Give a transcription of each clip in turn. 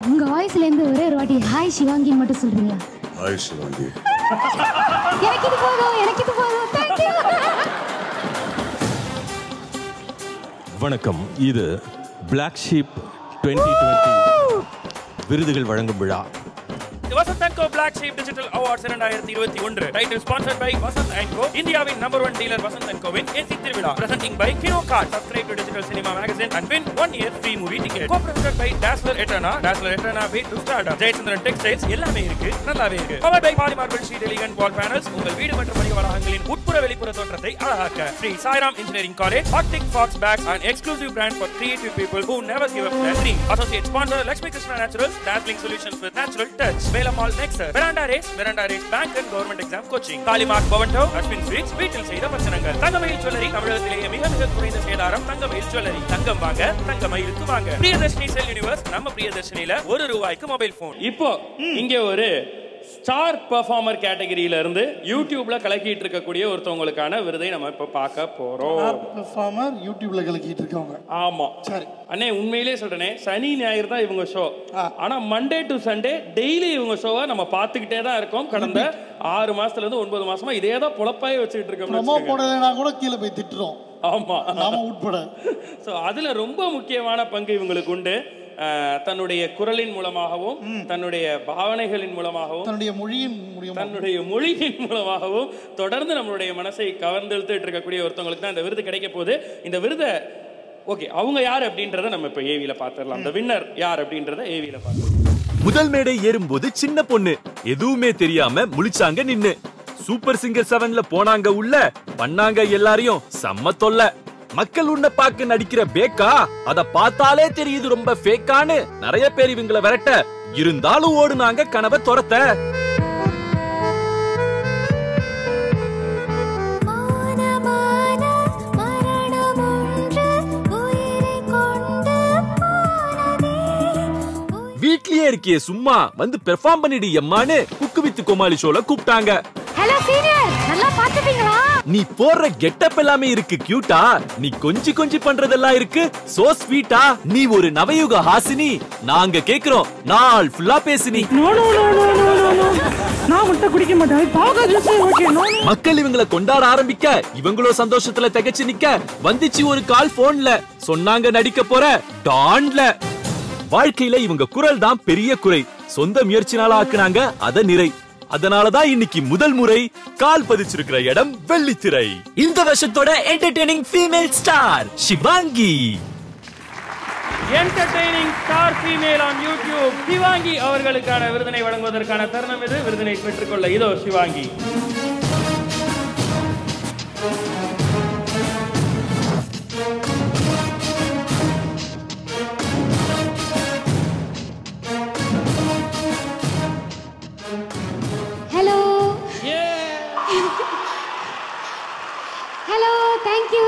உங்க வாய்ஸ்ல இருந்து ஒரே ஒரு வாட்டி ஹாய் சிவாங்கின்னு மட்டும் சொல்றீங்களா ஹாய் சிவாங்கி எனக்கு இது போதும் எனக்கு இது போதும் தேங்க்யூ வணக்கம் இது பிளாக் ஷீப் டுவெண்ட்டி டுவெண்ட்டி விருதுகள் வழங்கும் விழா Vasanth and co black sheep digital awards இரண்டாயிரத்தி இருபத்தி ஒன்று title sponsored by Vasanth and co இந்தியாவின் number one dealer Vasanth and கோவின் ஏசி திருவிழா பிரசன்டிங் பை கினோ கார்ட் subscribe to digital cinema magazine and win one year free movie ticket co present by டாஸ்லர் எட்டனா டாஸ்லர் எட்டனா by to start Jayachandran textiles எல்லாமே இருக்கு நல்லாவே இருக்கு power by poly marble sheet elegant wall panels உங்கள் வீடு மற்றும் வணிக வளாகங்களின் உட்புற வெளிப்புற தோற்றத்தை அழகாக்க ஸ்ரீ சாய்ராம் இன்ஜினியரிங் காலேஜ் ஹாக்டிக் ஃபாக்ஸ் பேக்ஸ் and exclusive brand for creative people who never give up their dream associate sponsor Lakshmi Krishna Naturals dazzling solutions with natural touch Velamall Nexer Veranda Race Veranda Race Bank and Government Exam Coaching Kalimark Bovanto Ashwin Sweets வீட்டில் செய்த பச்சனங்கள் தங்கமயில் jewellery தமிழகத்திலேயே மிக மிக குறைந்த சேதாரம் தங்கமயில் jewellery தங்கம் வாங்க தங்கமயிலுக்கு வாங்க பிரியதர்ஷினி செல் universe நம்ம பிரியதர்ஷினில ஒரு ரூபாய்க்கு மொபைல் போன் இப்போ இங்க ஒரு ஸ்டார் பெர்ஃபார்மர் கேட்டகரியில இருந்து யூடியூப்ல கலக்கிட்டு இருக்கக்கூடிய ஒருத்தவங்களுக்கான விருதை நம்ம இப்ப பார்க்க போறோம் பெர்ஃபார்மர் யூடியூப்ல கலக்கிட்டு இருக்கவங்க ஆமா சரி அண்ணே உண்மையிலே சொல்றேனே சனி ஞாயிறு தான் இவங்க ஷோ ஆனா மண்டே டு சண்டே டெய்லி இவங்க ஷோவை நம்ம பார்த்துக்கிட்டே தான் இருக்கோம் கடந்த ஆறு மாசத்துல இருந்து ஒன்பது மாசமா இதே தான் பொழப்பாயே வச்சுட்டு இருக்கோம் ப்ரொமோ போடலைன்னா கூட கீழே போய் திட்டுறோம் ஆமா நாம உட்பட ஸோ அதுல ரொம்ப முக்கியமான பங்கு இவங்களுக்கு உண்டு அஹ், தன்னுடைய குரலின் மூலமாகவும் தன்னுடைய பாவனைகளின் மூலமாகவும் தன்னுடைய மொழியின் மூலியமா தன்னுடைய மொழியின் மூலமாகவும் தொடர்ந்து நம்மளுடைய மனசை கவர்ந்தெழுத்துட்டு இருக்கக்கூடிய ஒருத்தவங்களுக்கு தான் இந்த விருது கிடைக்க போகுது இந்த விருதை ஓகே அவங்க யார் அப்படின்றத நம்ம இப்போ ஏவியில பார்த்துடலாம் இந்த வின்னர் யார் அப்படின்றத ஏவியில பார்த்துடலாம் முதல் மேடை ஏறும்போது சின்ன பொண்ணு எதுவுமே தெரியாம முழிச்சாங்க நின்னு சூப்பர் சிங்கர் செவன்ல போனாங்க உள்ள பண்ணாங்க எல்லாரையும் செம்ம தொல்ல மக்கள் உன்ன பாக்க நடிக்கிற பேக்கா அத பார்த்தாலே தெரியுது ரொம்ப ஃபேக்கான்னு நிறைய பேர் இவங்கள விரட்ட இருந்தாலும் ஓடுனாங்க கனவை துரத்த மௌனமான மரணமொன்று உயிரைக் கொண்டு போனதே. வீட்லயே இருக்கியே சும்மா வந்து பெர்ஃபார்ம் பண்ணிடு எம்மான்னு குக்கு வித்து கோமாளி ஷோல கூப்பிட்டாங்க ஹலோ சீனியர் நல்லா பாத்துப்பீங்களா நீ போடுற கெட்டப் எல்லாமே இருக்கு கியூட்டா நீ கொஞ்சி கொஞ்சி பண்றதெல்லாம் இருக்கு சோ ஸ்வீட்டா நீ ஒரு நவயுக ஹாசினி நாங்க கேக்குறோம் நாள் ஃபுல்லா பேசினி நான் முட்டை குடிக்க மாட்டேன் பாவக்காய் ஓகே நோ மக்கள் இவங்கள கொண்டாட ஆரம்பிக்க இவங்களோ சந்தோஷத்துல திகைச்சு நிக்க வந்துச்சு ஒரு கால் போன்ல சொன்னாங்க நடிக்க போற டான்ல வாழ்க்கையில இவங்க குரல் தான் பெரிய குறை சொந்த முயற்சினால ஆக்குனாங்க அத நிறை அதனாலதான் இன்னைக்கு முதல் முறை கால் பதிச்சிருக்கிற இடம் வெள்ளித்திரை இந்த வருஷத்தோட entertaining female star Sivaangi entertaining star female on YouTube Sivaangi அவர்களுக்கான விருதினை வழங்குவதற்கான தருணம் இது விருதினை பெற்றுக்கொள்ள இதோ Sivaangi hello hello thank you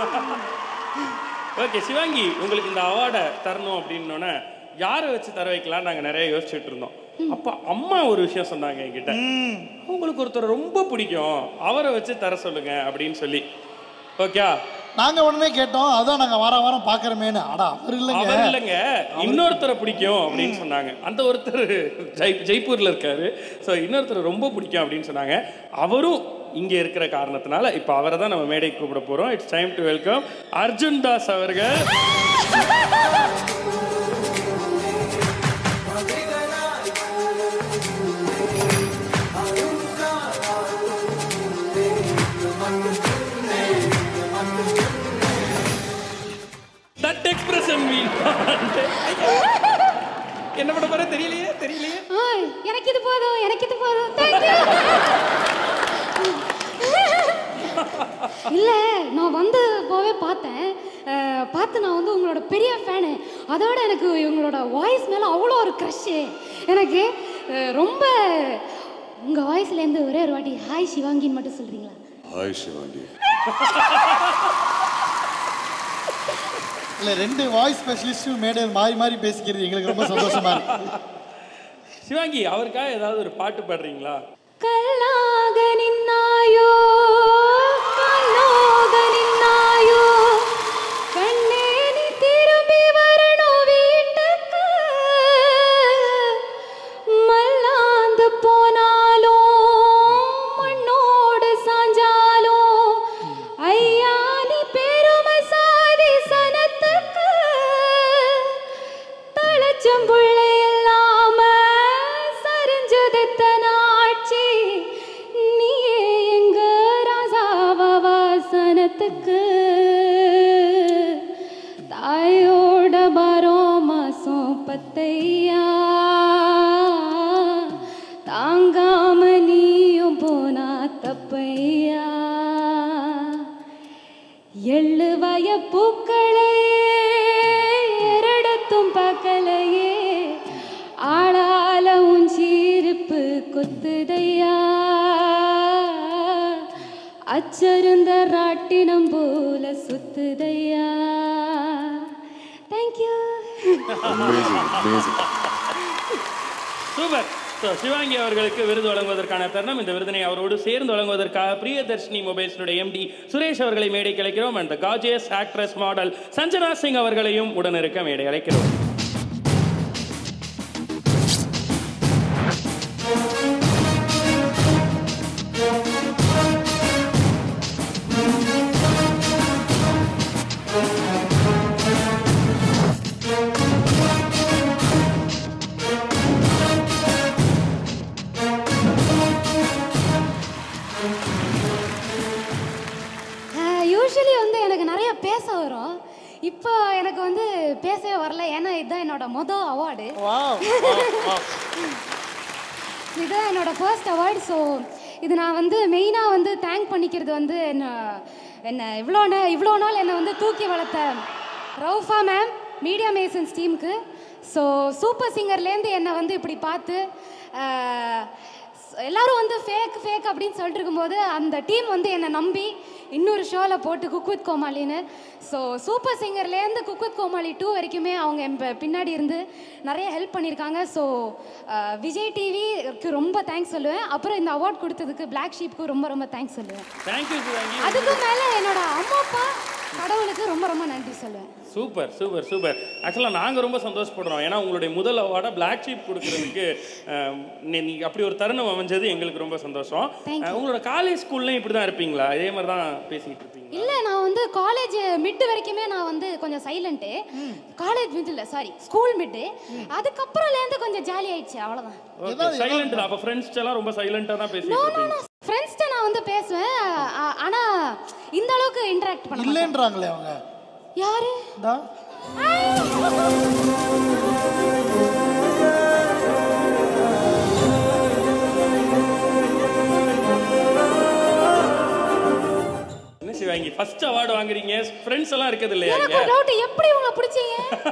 okay Sivaangi உங்களுக்கு இந்த அவார்டை தரணும் அப்படின்னோடனே யாரை வச்சு தர வைக்கலாம் நாங்கள் நிறைய யோசிச்சுட்டு இருந்தோம் அப்போ அம்மா ஒரு விஷயம் சொன்னாங்க என்கிட்ட உங்களுக்கு ஒருத்தர் ரொம்ப பிடிக்கும் அவரை வச்சு தர சொல்லுங்க அப்படின்னு சொல்லி ஓகே நாங்க உடனே கேட்டோம் அதான் நாங்க வாரம் வாரம் பாக்குறோமேனு அடா அவர் இல்லைங்க அவர் இல்லைங்க இன்னொருத்தரை பிடிக்கும் அப்படின்னு சொன்னாங்க அந்த ஒருத்தர் ஜெய் ஜெய்ப்பூர்ல இருக்காரு ஸோ இன்னொருத்தர் ரொம்ப பிடிக்கும் அப்படின்னு சொன்னாங்க அவரும் இங்க இருக்கிற காரணத்தினால இப்போ அவரை தான் நம்ம மேடைக்கு கூப்பிட போறோம் it's time to welcome Arjun Das அவர்கள் தட் எக்ஸ்பிரஷன் மீன் என்ன பண்ண போற தெரியலையே தெரியலையே ஓய், எனக்கு இது போதும் எனக்கு இது போதும் தேங்க்யூ இல்ல நான் வந்து போவே பார்த்தேன் அஹ், பார்த்து நான் வந்து உங்களோட பெரிய ஃபேனு அதோட எனக்கு இவங்களோட வாய்ஸ் மேலே அவ்வளோ ஒரு க்ரஷ்ஷு எனக்கு அஹ், ரொம்ப உங்கள் வாய்ஸ்லேருந்து ஒரே ஒரு வாட்டி ஹாய் சிவாங்கின்னு மட்டும் சொல்கிறீங்களா ஹாய் சிவாங்கி இல்ல ரெண்டு வாய்ஸ் ஸ்பெஷலிஸ்டும் மேடையில் மாறி மாறி பேசிக்கிறது எங்களுக்கு ரொம்ப சந்தோஷமா இருக்கு சிவாங்கி அவருக்காக ஏதாவது ஒரு பாட்டு பாடுறீங்களா கல்லாக நின்னாயோ கல்லாக நின்னாயோ கண்ணே நீ திரும்பி வரணும் வீட்டுக்கு புள்ளை இல்லாம சரிஞ்சது தனாட்சி நீயே எங்க ராசாவ வாசனத்துக்கு தாயோட பாரோ மாசம் பத்தையா தாங்காம நீயும் போனா தப்பையா எள்ளு வய பூக்களே எரடத்தும் பார்க்கலையே ஆளால உன் சீருப்பு கொத்துதையா அச்சருந்த ராட்டினம் போல சுத்துதையா thank you Amazing, amazing. Super so Sivaangi அவர்களுக்கு விருது வழங்குவதற்கான தருணம் இந்த விருதினை அவரோடு சேர்ந்து வழங்குவதற்காக பிரியதர்ஷினி மொபைல்ஸுடைய எம்டி சுரேஷ் அவர்களை மேடை அழைக்கிறோம் and gorgeous actress model Sanjana Singh அவர்களையும் உடனிருக்க மேடை அழைக்கிறோம் யூஸ்வலி வந்து எனக்கு நிறைய பேச வரும் இப்போ எனக்கு வந்து பேசவே வரல ஏன்னா இதுதான் என்னோட மொதல் அவார்டு இதுதான் என்னோட ஃபர்ஸ்ட் அவார்டு ஸோ இது நான் வந்து மெயினாக வந்து தேங்க் பண்ணிக்கிறது வந்து என்ன என்ன இவ்வளோ நே இவ்வளோ நாள் என்னை வந்து தூக்கி வளர்த்த ரவுஃபா மேம் மீடியா மேசன்ஸ் டீமுக்கு ஸோ சூப்பர் சிங்கர்லேருந்து என்னை வந்து இப்படி பார்த்து ஆஹ், எல்லாரும் வந்து ஃபேக் ஃபேக் அப்படின்னு சொல்லிட்டு இருக்கும்போது அந்த டீம் வந்து என்னை நம்பி இன்னொரு ஷோவில் போட்டு குக் வித் கோமாளின்னு ஸோ சூப்பர் சிங்கர்லேருந்து குக் வித் கோமாளி டூ வரைக்குமே அவங்க என் ப- பின்னாடி இருந்து நிறைய ஹெல்ப் பண்ணியிருக்காங்க ஸோ விஜய் டிவிக்கு ரொம்ப தேங்க்ஸ் சொல்லுவேன் அப்புறம் இந்த அவார்ட் கொடுத்ததுக்கு பிளாக் ஷீப்க்கு ரொம்ப ரொம்ப தேங்க்ஸ் சொல்லுவேன் தேங்க்யூ சிவாங்கி அதுக்கும் மேலே என்னோட அம்மா அப்பா கடவுளுக்கு ரொம்ப ரொம்ப நன்றி சொல்லுவேன் சூப்பர் சூப்பர் சூப்பர் ஆக்சுவலாக நாங்கள் ரொம்ப சந்தோஷப்படுறோம் ஏன்னா உங்களுடைய முதல் அவார்டை பிளாக் ஷீப் கொடுக்கறதுக்கு அஹ், நீ- நீ அப்படி ஒரு தருணம் அமைஞ்சது எங்களுக்கு ரொம்ப சந்தோஷம் Thank you. அஹ், உங்களோட காலேஜ் ஸ்கூல்லையும் இப்படி தான் இருப்பீங்களா இதே மாதிரி தான் பேசிக்கிட்டு இருப்பீங்க இல்லை நான் வந்து காலேஜ் மிட் வரைக்குமே நான் வந்து கொஞ்சம் சைலண்ட்டு காலேஜ் மிட் இல்லை சாரி ஸ்கூல் மிட்டு அதுக்கப்புறம்லேருந்து கொஞ்சம் ஜாலி ஆயிடுச்சு அவ்வளோதான் சைலண்ட் தான் அப்போ ஃப்ரெண்ட்ஸ் எல்லாம் ரொம்ப சைலண்டாக தான் பேசிட்டு நோ நோ இருப்பீங்க நோ ஃப்ரெண்ட்ஸ்கிட்ட நான் வந்து பேசுவேன் ஆ- ஆனா இந்த அளவுக்கு இன்டராக்ட் பண்ண மாட்டேன். இல்லைன்றாங்களே அவங்க யாரு இந்தா என்ன சிவாங்கி ஃபர்ஸ்ட் அவார்டு வாங்குறீங்க ஃப்ரெண்ட்ஸ் எல்லாம் இருக்குது இல்லையா எனக்கு இங்க? ஒரு டவுட் எப்படி உங்களை பிடிச்சீங்க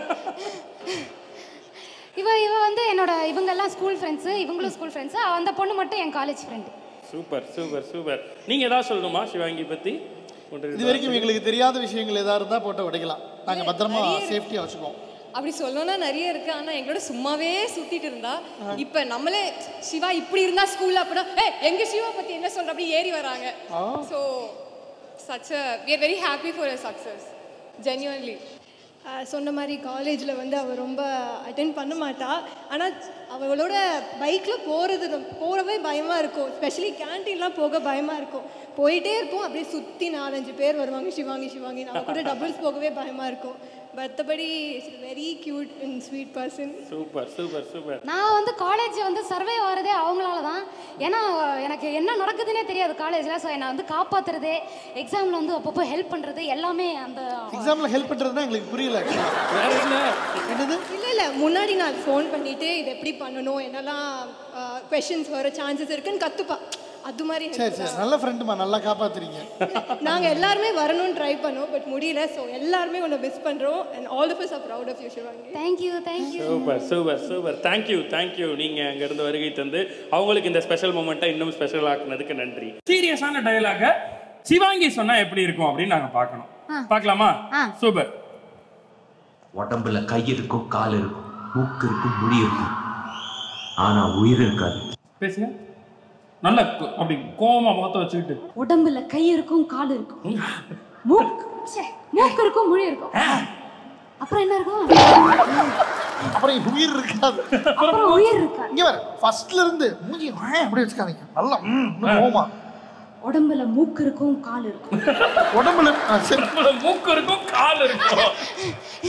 இவ இவ வந்து என்னோட இவங்க எல்லாம் ஸ்கூல் ஃப்ரெண்ட்ஸ் இவங்களும் ஸ்கூல் ஃப்ரெண்ட்ஸ் அந்த பொண்ணு மட்டும் என் college friend super super super நீங்க ஏதாவது சொல்லணுமா சிவாங்கி பத்தி ஒன்று இது வரைக்கும் எங்களுக்கு தெரியாத விஷயங்கள் ஏதாவது இருந்தால் போட்டு உடைக்கலாம் நாங்கள் பத்திரமா சேஃப்டியாக வச்சுக்குவோம் அப்படி சொல்லணும்னா நிறைய இருக்கு ஆனா எங்களோட சும்மாவே சுத்திட்டு இருந்தா இப்ப நம்மளே சிவா இப்படி இருந்தா ஸ்கூல்ல அப்படின்னா ஏ எங்க சிவா பத்தி என்ன சொல்ற அப்படி ஏறி வராங்க so such we are very happy for a success genuinely ah சொன்ன மாதிரி காலேஜில் வந்து அவள் ரொம்ப அட்டென்ட் பண்ண மாட்டா ஆனால் அவளோட பைக்கில் போகிறது போகவே பயமாக இருக்கும் ஸ்பெஷலி கேன்டீன்லாம் போக பயமாக இருக்கும் போயிட்டே இருப்போம் அப்படியே சுற்றி நாலஞ்சு பேர் வருவாங்க சிவாங்கி சிவாங்கி அவ கூட டபுள்ஸ் போகவே பயமாக இருக்கும் மற்றபடி very cute and sweet person super super super நான் வந்து காலேஜ் வந்து சர்வே ஆகிறதே அவங்களால தான் ஏன்னா எனக்கு என்ன நடக்குதுன்னே தெரியாது காலேஜில் ஸோ என்னை வந்து காப்பாத்துறது எக்ஸாமில் வந்து அப்பப்போ ஹெல்ப் பண்ணுறது எல்லாமே அந்த எக்ஸாமில் ஹெல்ப் பண்ணுறதுனா எங்களுக்கு புரியல actually. வேற என்ன என்னது இல்லை இல்லை முன்னாடி நான் ஃபோன் பண்ணிவிட்டு இது எப்படி பண்ணணும் என்னெல்லாம் கொஷின்ஸ் வர சான்சஸ் இருக்குன்னு கற்றுப்பா அது மாதிரி சரி சரி நல்ல ஃப்ரெண்டுமா நல்லா காப்பாத்துறீங்க நாங்கள் எல்லாருமே வரணும்னு ட்ரை பண்ணோம் பட் முடியல ஸோ எல்லாருமே உன்னை மிஸ் பண்ணுறோம் and all of us are proud of you Sivaangi thank you thank you super super super thank you thank you நீங்க அங்க இருந்து வருகை தந்து அவங்களுக்கு இந்த ஸ்பெஷல் மூமெண்ட்டை இன்னும் ஸ்பெஷல் ஆக்குனதுக்கு நன்றி சீரியஸான டயலாக சிவாங்கி சொன்னா எப்படி இருக்கும் அப்படின்னு நாங்க பார்க்கணும் பார்க்கலாமா சூப்பர் உடம்புல கை இருக்கும் கால் இருக்கும் மூக்கு இருக்கும் முடி இருக்கும் ஆனா உயிர் இருக்காது பேசுங்க நல்ல கு- அப்படி கோவமா முகத்தை வச்சுக்கிட்டு உடம்புல கை இருக்கும் கால் இருக்கும் மூக்கு ச்சே, மூக்கு இருக்கும் மொழி இருக்கும் அப்புறம் என்ன இருக்கும் அப்புறம் உயிர் இருக்காது அப்புறம் உயிர் இருக்காது இங்க வர ஃபர்ஸ்ட்ல இருந்து மூஞ்சி வாய் அப்படி வச்சுக்காதீங்க நல்லா ம், இன்னும் கோவமா உடம்புல மூக்கு இருக்கும் கால் இருக்கும் உடம்புல ஆ, சரி மூக்கு இருக்கும் கால் இருக்கும்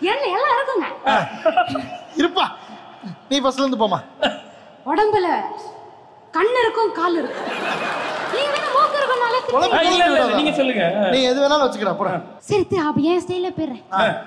எல்லாம் எல்லாம் இருக்குங்க இருப்பா நீ ஃபர்ஸ்ட்ல இருந்து போமா உடம்புல கண் இருக்கும் கால் இருக்கும் நீங்க தானே மூக்கு இருக்கும் நல்லா குழம்பு திட்டு. இல்ல இல்ல இல்ல, நீங்க சொல்லுங்க நீ எது வேணாலும் வச்சுக்கிறா அப்புறம் சரி தி, அப்ப என் ஸ்டைல போயிடுறேன்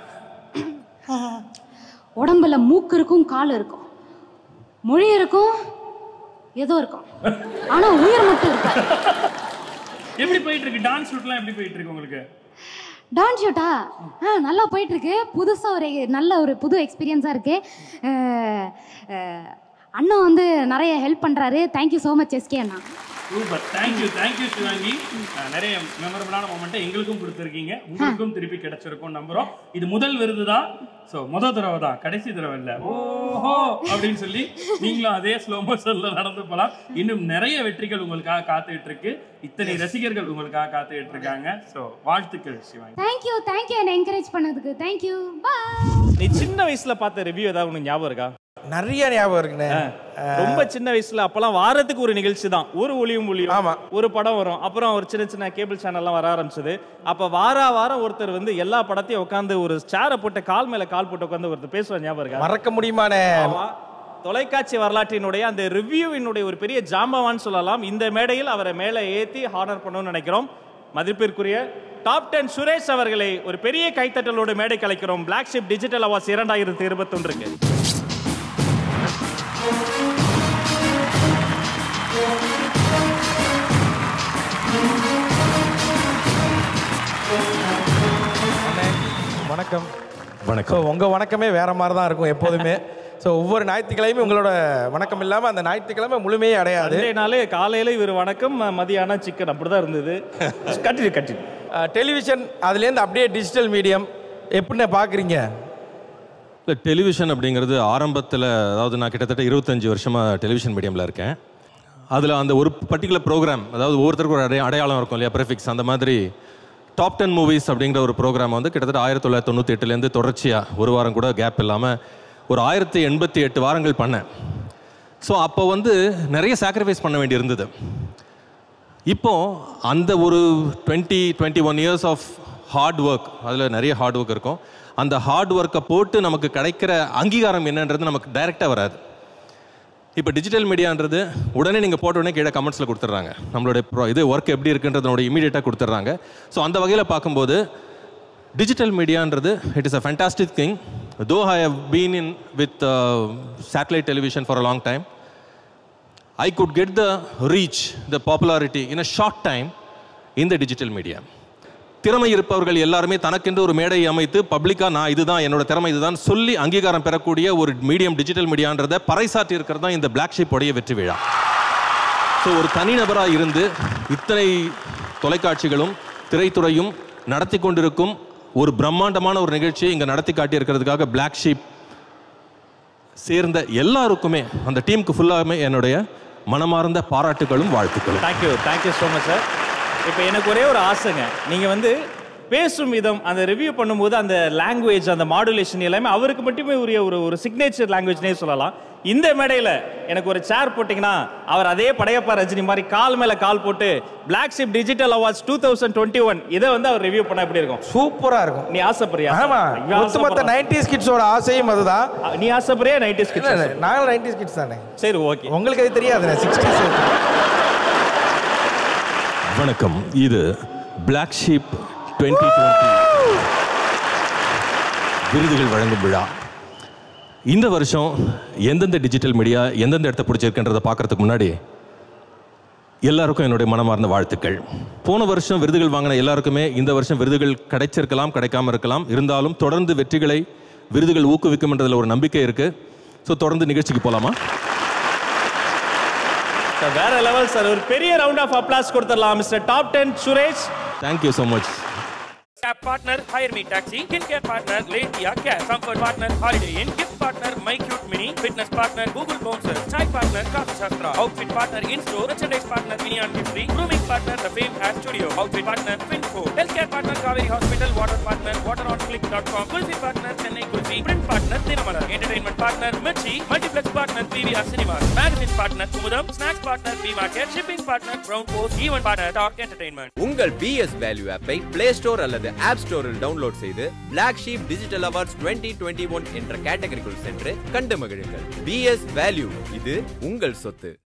உடம்புல மூக்கு இருக்கும் கால் இருக்கும் மொழி இருக்கும் ஏதோ இருக்கும் ஆனா உயிர் மட்டும் இருக்காது எப்படி போயிட்டு இருக்கு டான்ஸ் ஷூட்லாம் எப்படி போயிட்டு இருக்கு உங்களுக்கு டான்ஸ் ஷூட்டா ஆ நல்லா போயிட்டு இருக்கு புதுசா ஒரு நல்ல ஒரு புது எக்ஸ்பீரியன்ஸா இருக்கு அஹ், அஹ், அண்ணா வந்து நிறைய ஹெல்ப் பண்றாரு தேங்க்யூ ஸோ மச் எஸ்கே அண்ணா super thank you thank you Sivaangi ah நிறைய மெமரபிளான மொமெண்ட்டை எங்களுக்கும் கொடுத்துருக்கீங்க உங்களுக்கும் திருப்பி கிடைச்சிருக்கும் நம்புறோம் இது முதல் விருது தான் ஸோ முத தடவை தான் கடைசி தடவை இல்லை ஓஹோ அப்படின்னு சொல்லி நீங்களும் அதே ஸ்லோ மோஷன்ல நடந்து போகலாம் இன்னும் நிறைய வெற்றிகள் உங்களுக்காக காத்துக்கிட்டு இருக்கு இத்தனை ரசிகர்கள் உங்களுக்காக காத்துக்கிட்டு இருக்காங்க ஸோ வாழ்த்துக்கள் சிவாங்கி தேங்க்யூ தேங்க்யூ என்னை என்கரேஜ் பண்ணதுக்கு தேங்க்யூ பாய் நீ சின்ன வயசுல பார்த்த ரிவ்யூ ஏதாவது உனக்கு ஞாபகம் இருக்கா நிறைய ஞாபகம் இருக்குண்ணே ரொம்ப சின்ன வயசுல அப்பெல்லாம் வாரத்துக்கு ஒரு நிகழ்ச்சி தான் ஒரு ஒளியும் ஒளியும் ஆமா ஒரு படம் வரும் அப்புறம் ஒரு சின்ன சின்ன கேபிள் சேனல்லாம் வர ஆரம்பிச்சது அப்ப வார வாரம் ஒருத்தர் வந்து எல்லா படத்தையும் உட்காந்து ஒரு சேரை போட்டு கால் மேல கால் போட்டு உட்காந்து ஒருத்தர் பேசுவார் ஞாபகம் இருக்கா மறக்க முடியுமாண்ணே ஆமா. தொலைக்காட்சி வரலாற்றினுடைய அந்த ரிவ்யூவினுடைய ஒரு பெரிய ஜாம்பவான் சொல்லலாம் இந்த மேடையில் அவரை மேலே ஏத்தி ஹானர் பண்ணணும்னு நினைக்கிறோம் மதிப்பிற்குரிய டாப் டென் சுரேஷ் அவர்களை ஒரு பெரிய கைத்தட்டலோடு மேடை கலைக்கிறோம் பிளாக் ஷிப் டிஜிட்டல் அவார்ட்ஸ் இரண்டாயிரத்தி இருபத்தொன்றுக்கு வணக்கம் வணக்கம் ஸோ உங்கள் வணக்கமே வேற மாதிரி தான் இருக்கும் எப்போதுமே ஸோ ஒவ்வொரு ஞாயிற்றுக்கிழமையும் உங்களோட வணக்கம் இல்லாமல் அந்த ஞாயிற்றுக்கிழமை முழுமையே அடையாது சண்டே நாளே காலையில இவர் வணக்கம் ம- மதியானம் சிக்கன் அப்படிதான் இருந்தது கட்டிடு கட்டிடு டெலிவிஷன் அதுலேருந்து அப்படியே டிஜிட்டல் மீடியம் எப்படிண்ணே பார்க்குறீங்க இல்லை டெலிவிஷன் அப்படிங்கிறது ஆரம்பத்தில் அதாவது நான் கிட்டத்தட்ட இருபத்தஞ்சி வருஷமாக டெலிவிஷன் மீடியமில் இருக்கேன் அதில் அந்த ஒரு பர்டிகுலர் ப்ரோக்ராம் அதாவது ஒவ்வொருத்தருக்கும் ஒரு அடைய அடையாளம் இருக்கும் இல்லையா ப்ரெஃபிக்ஸ் அந்த மாதிரி டாப் டென் மூவிஸ் அப்படிங்கிற ஒரு ப்ரோக்ராம் வந்து கிட்டத்தட்ட ஆயிரத்தி தொள்ளாயிரத்தி தொண்ணூற்றி எட்டுலேருந்து தொடர்ச்சியாக ஒரு வாரம் கூட கேப் இல்லாமல் ஒரு ஆயிரத்தி எண்பத்தி எட்டு வாரங்கள் பண்ணேன் ஸோ அப்போ வந்து நிறைய சாக்ரிஃபைஸ் பண்ண வேண்டி இருந்தது இப்போ அந்த ஒரு twenty twenty one years of hard work அதில் நிறைய ஹார்ட் ஒர்க் இருக்கும் அந்த ஹார்ட் ஒர்க்கை போட்டு நமக்கு கிடைக்கிற அங்கீகாரம் என்னன்றது நமக்கு டைரெக்டாக வராது இப்போ டிஜிட்டல் மீடியான்றது உடனே நீங்கள் போட்ட உடனே கீழே கமெண்ட்ஸில் கொடுத்துட்றாங்க நம்மளுடைய ப்ரோ இது ஒர்க் எப்படி இருக்குன்றதோட இமீடியட்டாக கொடுத்துட்றாங்க ஸோ அந்த வகையில் பார்க்கும்போது டிஜிட்டல் மீடியான்றது it is a fantastic thing though I have been in with satellite television for a long time I could get the reach, the popularity in a short time in the digital media. திறமை இருப்பவர்கள் எல்லாருமே தனக்கென்று ஒரு மேடை அமைத்து பப்ளிக்காக நான் இதுதான் என்னோட திறமை இதுதான் சொல்லி அங்கீகாரம் பெறக்கூடிய ஒரு மீடியம் டிஜிட்டல் மீடியான்றதை பறைசாற்றி இருக்கிறது தான் இந்த பிளாக் ஷிப் உடைய வெற்றி விழா ஸோ ஒரு தனிநபராக இருந்து இத்தனை தொலைக்காட்சிகளும் திரைத்துறையும் நடத்தி கொண்டிருக்கும் ஒரு பிரம்மாண்டமான ஒரு நிகழ்ச்சியை இங்கே நடத்தி காட்டியிருக்கிறதுக்காக பிளாக் ஷீப் சேர்ந்த எல்லாருக்குமே அந்த டீமுக்கு ஃபுல்லாகவே என்னுடைய மனமார்ந்த பாராட்டுகளும் வாழ்த்துக்களும் thank you thank you so much sir இப்போ எனக்கு ஒரே ஒரு ஆசைங்க நீங்கள் வந்து பேசும் விதம் அந்த ரிவ்யூ பண்ணும்போது அந்த லாங்குவேஜ் அந்த மாடுலேஷன் எல்லாமே அவருக்கு மட்டுமே உரிய ஒரு ஒரு சிக்னேச்சர் லாங்குவேஜ்னே சொல்லலாம் இந்த மேடையில் எனக்கு ஒரு சேர் போட்டிங்கன்னா அவர் அதே படையப்பா ரஜினி மாதிரி கால் மேலே கால் போட்டு black sheep digital awards two thousand twenty one இதை வந்து அவர் ரிவ்யூ பண்ண எப்படி இருக்கும் சூப்பராக இருக்கும் நீ ஆசைப்படுறியா ஆமா இவன் ஒட்டுமொத்த ஆசைப்படுறான். நைன்டிஸ் கிட்ஸோட ஆசையும் அதுதான் நீ ஆசைப்படுறியா நைன்டிஸ் இல்ல, இல்ல, நாங்களும் நைன்டிஸ் கிட்ஸ் தானே சரி ஓகே உங்களுக்கு அது தெரியாதுண்ணே சிக்ஸ்டீஸ் வணக்கம் இது பிளாக் ஷீப் டுவெண்ட்டி டுவெண்ட்டி விருதுகள் வழங்கும் விழா இந்த வருஷம் எந்தெந்த டிஜிட்டல் மீடியா எந்தெந்த இடத்த பிடிச்சிருக்குன்றதை பார்க்கறதுக்கு முன்னாடி எல்லாருக்கும் என்னுடைய மனமார்ந்த வாழ்த்துக்கள் போன வருஷம் விருதுகள் வாங்கின எல்லாருக்குமே இந்த வருஷம் விருதுகள் கிடைச்சிருக்கலாம் கிடைக்காம இருக்கலாம் இருந்தாலும் தொடர்ந்து வெற்றிகளை விருதுகள் ஊக்குவிக்கும்ன்றதுல ஒரு நம்பிக்கை இருக்கு ஸோ தொடர்ந்து நிகழ்ச்சிக்கு போலாமா சார் வேற லெவல் சார் ஒரு பெரிய ரவுண்ட் ஆஃப் அப்ளாஸ் கொடுத்துடலாம் mister top ten Suresh thank you so much Cab partner, Hire Me Taxi. Skincare partner, Lane Tia Care. Comfort partner, Holiday Inn. Gift partner MyCute Mini, fitness partner Google Bouncer, chai partner Kafi Shastra, outfit partner InStore, merchandise partner Minion Gifty, grooming partner The Fame Hair Studio, outfit partner Finfo, healthcare partner Kaveri Hospital, water partner wateronclick.com, Kulfi partner Chennai Kulfi, print partner Dinamala, entertainment partner Mirchi, multiplex partner PVR Cinemas, magazine partner Kumudam, snacks partner B Market, shipping partner Brown Post, event partner Talk Entertainment. உங்கள் BS value ஆப்பை play store அல்லது app ஸ்டோரில் download செய்து black sheep digital awards 2021 one என்ற கேட்டகரிக்குள் சென்று கண்டு மகிழுங்கள் பிஎஸ் வேல்யூ இது உங்கள் சொத்து